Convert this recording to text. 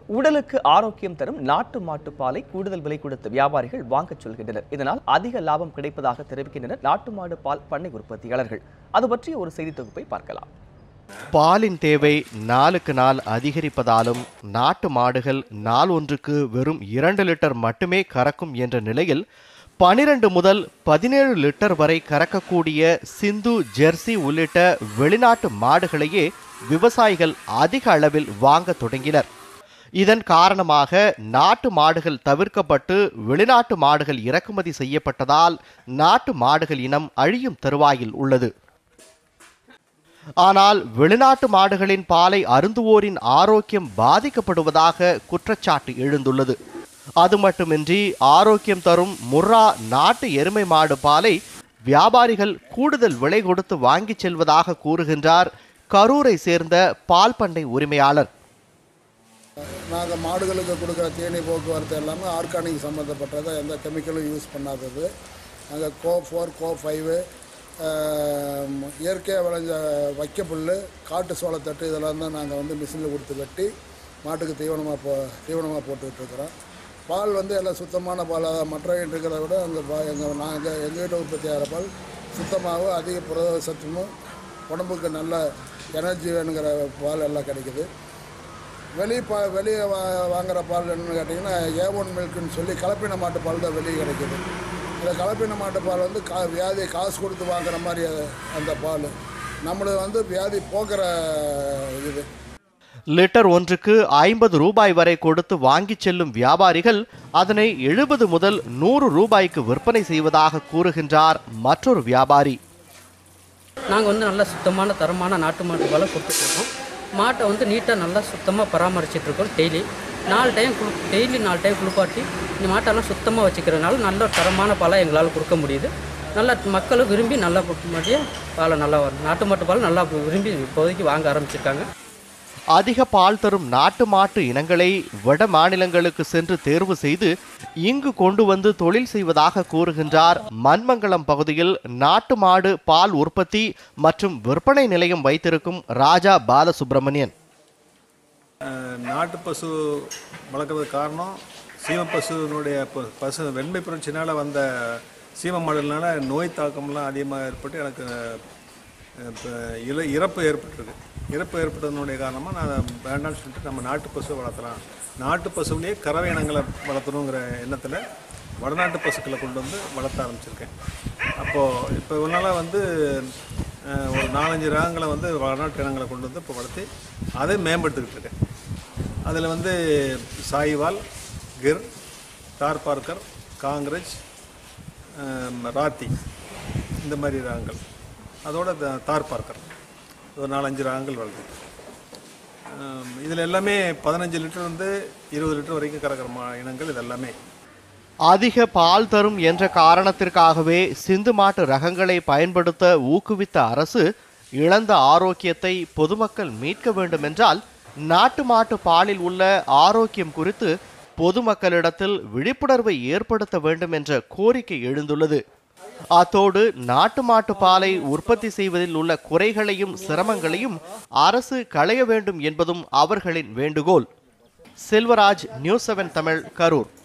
உடலுக்கு ஆரோக்கியம் தரும் நாட்டு மாட்டு பாலை கூடுதல் விலை கொடுத்து வியாபாரிகள் வாங்கச் சொல்கின்றனர் இதனால் அதிக லாபம் கிடைப்பதாக தெரிவிக்கின்றனர் நாட்டு மாடு பால் பண்ணை உற்பத்தியாளர்கள் அது பற்றிய ஒரு செய்தி தொகுப்பை பார்க்கலாம் பாலின் தேவை நாளுக்கு நாள் அதிகரிப்பதாலும் நாட்டு மாடுகள் நாள் ஒன்றுக்கு வெறும் இரண்டு லிட்டர் மட்டுமே கறக்கும் என்ற நிலையில் பனிரெண்டு முதல் பதினேழு லிட்டர் வரை கறக்கக்கூடிய சிந்து ஜெர்சி உள்ளிட்ட வெளிநாட்டு மாடுகளையே விவசாயிகள் அதிக அளவில் வாங்க தொடங்கினர் இதன் காரணமாக நாட்டு மாடுகள் தவிர்க்கப்பட்டு வெளிநாட்டு மாடுகள் இறக்குமதி செய்யப்பட்டதால் நாட்டு மாடுகள் இனம் அழியும் தருவாயில் உள்ளது ஆனால் வெளிநாட்டு மாடுகளின் பாலை அருந்துவோரின் ஆரோக்கியம் பாதிக்கப்படுவதாக குற்றச்சாட்டு எழுந்துள்ளது அது மட்டுமின்றி ஆரோக்கியம் தரும் முர்ரா நாட்டு எருமை மாடு பாலை வியாபாரிகள் கூடுதல் விலை கொடுத்து வாங்கிச் செல்வதாக கூறுகின்றார் கரூரை சேர்ந்த பால் பண்ணை உரிமையாளர் நாங்கள் மாடுகளுக்கு கொடுக்குற தேனீ போக்குவரத்து எல்லாமே ஆர்கானிக் சம்மந்தப்பட்டது எந்த கெமிக்கலும் யூஸ் பண்ணாதது நாங்கள் கோ ஃபோர் கோ ஃபைவு இயற்கையாக விளைஞ்ச வைக்கப்புல் காட்டு சோளத்தட்டு இதெல்லாம் தான் நாங்கள் வந்து மிஷினில் கொடுத்து வெட்டி மாட்டுக்கு தீவனமாக போ தீவனமாக போட்டுட்ருக்குறோம் பால் வந்து எல்லாம் சுத்தமான பால் அதாவது மற்ற இருக்கிறத விட அங்கே பா எங்கள் நாங்கள் எங்கள் வீட்டு உற்பத்தி ஆகிற பால் சுத்தமாகவும் அதிக புரத சத்துமும் உடம்புக்கு நல்ல எனர்ஜி வேணுங்கிற பால் எல்லாம் கிடைக்குது வெளியே பா வெளியே வா வாங்குற பால் என்னன்னு கேட்டிங்கன்னா ஏ ஒன் மில்க்குன்னு சொல்லி கலப்பின மாட்டு பால் தான் வெளியே கிடைக்குது இந்த கலப்பின மாட்டு பால் வந்து கா வியாதி காசு கொடுத்து வாங்குற மாதிரி அது- அந்த பால் நம்மளது வந்து வியாதி போக்குற இது லிட்டர் ஒன்றுக்கு ஐம்பது ரூபாய் வரை கொடுத்து வாங்கிச் செல்லும் வியாபாரிகள் அதனை எழுபது முதல் நூறு ரூபாய்க்கு விற்பனை செய்வதாக கூறுகின்றார் மற்றொரு வியாபாரி நாங்கள் வந்து நல்லா சுத்தமான தரமான நாட்டு மாட்டு பாலை கொடுத்துட்ருக்கோம் மாட்டை வந்து நீட்டாக நல்லா சுத்தமாக பராமரிச்சிட்டு இருக்கோம் டெய்லி நாலு டைம் குளு டெய்லி நாலு டைம் குளிப்பாட்டி இந்த மாட்டெல்லாம் சுத்தமாக வச்சுக்கிறதுனால நல்ல தரமான பாலை எங்களால் கொடுக்க முடியுது நல்லா மக்களும் விரும்பி நல்லா மதியம் பாலை நல்லா வரும் நாட்டு மாட்டு பால் நல்லா விரும்பி இப்போதைக்கு வாங்க ஆரம்பிச்சிருக்காங்க அதிக பால் தரும் நாட்டு மாட்டு இனங்களை வட மாநிலங்களுக்கு சென்று தேர்வு செய்து இங்கு கொண்டு வந்து தொழில் செய்வதாக கூறுகின்றார் மண்மங்கலம் பகுதியில் நாட்டு மாடு பால் உற்பத்தி மற்றும் விற்பனை நிலையம் வைத்திருக்கும் ராஜா பாலசுப்ரமணியன் அஹ் நாட்டு பசு வளர்க்குறதுக்கு காரணம் சீம பசுனுடைய ப- பசு வெண்மை புரட்சினால் வந்த சீம மாடுகள்னால நோய் தாக்கம்லாம் அதிகமாக ஏற்பட்டு எனக்கு அஹ், இப்ப இல இறப்பு ஏற்பட்டிருக்கு இறப்பு ஏற்பட்டதனுடைய காரணமாக நான் வேண்டாம்னு சொல்லிட்டு நம்ம நாட்டு பசுவை வளர்த்தலாம் நாட்டு பசுவிலேயே கறவை இனங்களை வளர்த்தணுங்கிற எண்ணத்தில் வடநாட்டு பசுக்களை கொண்டு வந்து வளர்த்த ஆரம்பிச்சிருக்கேன் அப்போது இப்போ இவனால வந்து அஹ், ஒரு நாலஞ்சு ரகங்களை வந்து வடநாட்டு இனங்களை கொண்டு வந்து இப்போ வளர்த்து அதை மேம்படுத்திக்கிட்டு இருக்கேன் அதில் வந்து சாயிவால் கிர் தார் பார்க்கர் காங்கிரஸ் அஹ், ராத்தி இந்த மாதிரி ரகங்கள் அதோட த- தார் பார்க்கர் ஒரு நாலஞ்சு ரகங்கள் வளர்த்து இதில் எல்லாமே பதினஞ்சு லிட்டர் வந்து இருபது லிட்டர் வரைக்கும் கறக்கிற மா இனங்கள் இது எல்லாமே அதிக பால் தரும் என்ற காரணத்திற்காகவே சிந்து மாட்டு ரகங்களை பயன்படுத்த ஊக்குவித்த அரசு இழந்த ஆரோக்கியத்தை பொதுமக்கள் மீட்க வேண்டுமென்றால் நாட்டு மாட்டு பாலில் உள்ள ஆரோக்கியம் குறித்து பொதுமக்களிடத்தில் விழிப்புணர்வை ஏற்படுத்த வேண்டும் என்ற கோரிக்கை எழுந்துள்ளது அத்தோடு நாட்டு மாட்டு பாலை உற்பத்தி செய்வதில் உள்ள குறைகளையும் சிரமங்களையும் அரசு களைய வேண்டும் என்பதும் அவர்களின் வேண்டுகோள் செல்வராஜ் நியூஸ் செவன் தமிழ் கரூர்